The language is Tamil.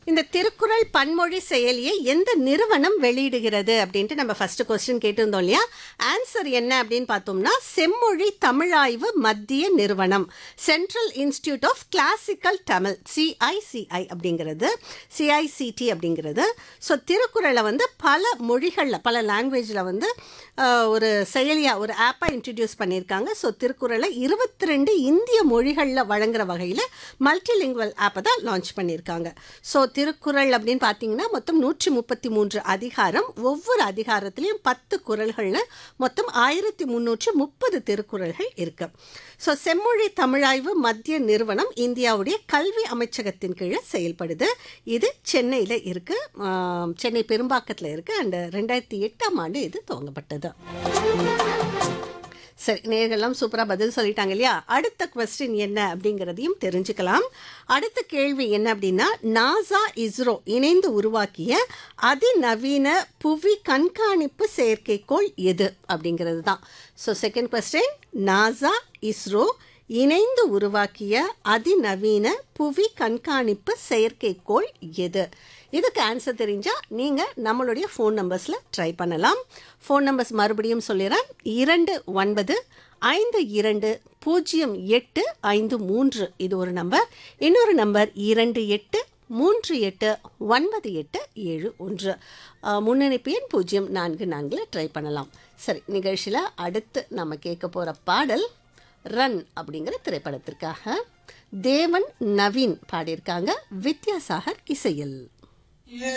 இந்த திருக்குறள் பன்மொழி செயலியை எந்த நிறுவனம் வெளியிடுகிறது அப்படின்ட்டு நம்ம ஃபர்ஸ்ட் கொஸ்டின் கேட்டிருந்தோம் இல்லையா ஆன்சர் என்ன அப்படின்னு பார்த்தோம்னா செம்மொழி தமிழாய்வு மத்திய நிறுவனம் Central Institute of Classical Tamil CICI அப்படிங்கிறது சிஐசிடி அப்படிங்கிறது ஸோ திருக்குறளை வந்து பல மொழிகளில் பல லாங்குவேஜில் வந்து ஆஹ், ஒரு செயலியாக ஒரு ஆப்பாக இன்ட்ரடியூஸ் பண்ணியிருக்காங்க ஸோ திருக்குறளை இருபத்தி ரெண்டு இந்திய மொழிகளில் வழங்குற வகையில் மல்டிலிங்குவல் ஆப்பை தான் லான்ச் பண்ணியிருக்காங்க ஸோ திருக்குறள் அப்படின்னு பார்த்தீங்கன்னா மொத்தம் நூற்றி முப்பத்தி மூன்று அதிகாரம் ஒவ்வொரு அதிகாரத்துலேயும் பத்து குறள்களில் மொத்தம் ஆயிரத்தி முந்நூற்றி முப்பது திருக்குறள்கள் இருக்கு ஸோ செம்மொழி தமிழாய்வு மத்திய நிறுவனம் இந்தியாவுடைய கல்வி அமைச்சகத்தின் கீழே செயல்படுது இது சென்னையில் இருக்கு ஆம், சென்னை பெரும்பாக்கத்தில் இருக்கு அண்ட் ரெண்டாயிரத்தி எட்டாம் ஆண்டு இது துவங்கப்பட்டது சரி நேர்கள்லாம் சூப்பராக பதில் சொல்லிட்டாங்க இல்லையா அடுத்த கொஸ்டின் என்ன அப்படிங்கிறதையும் தெரிஞ்சுக்கலாம் அடுத்த கேள்வி என்ன அப்படின்னா நாசா இஸ்ரோ இணைந்து உருவாக்கிய அதிநவீன புவி கண்காணிப்பு செயற்கைக்கோள் எது அப்படிங்கிறது தான் so second question NASA ISRO இணைந்து உருவாக்கிய அதிநவீன புவி கண்காணிப்பு செயற்கைக்கோள் எது இதுக்கு ஆன்சர் தெரிஞ்சால் நீங்கள் நம்மளுடைய ஃபோன் நம்பர்ஸில் ட்ரை பண்ணலாம் ஃபோன் நம்பர்ஸ் மறுபடியும் சொல்லிடுறேன் இரண்டு ஒன்பது ஐந்து இரண்டு பூஜ்ஜியம் எட்டு ஐந்து மூன்று இது ஒரு நம்பர் இன்னொரு நம்பர் இரண்டு எட்டு மூன்று எட்டு ஒன்பது எட்டு ஏழு ஒன்று அஹ், முன்னணிப்பு எண் பூஜ்ஜியம் நான்கு நான்கில் ட்ரை பண்ணலாம் சரி நிகழ்ச்சியில் அடுத்து நம்ம கேட்க போகிற பாடல் ரன் அப்படிங்கிற திரைப்படத்திற்காக தேவன் நவீன் பாடியிருக்காங்க வித்யாசாகர் இசையில்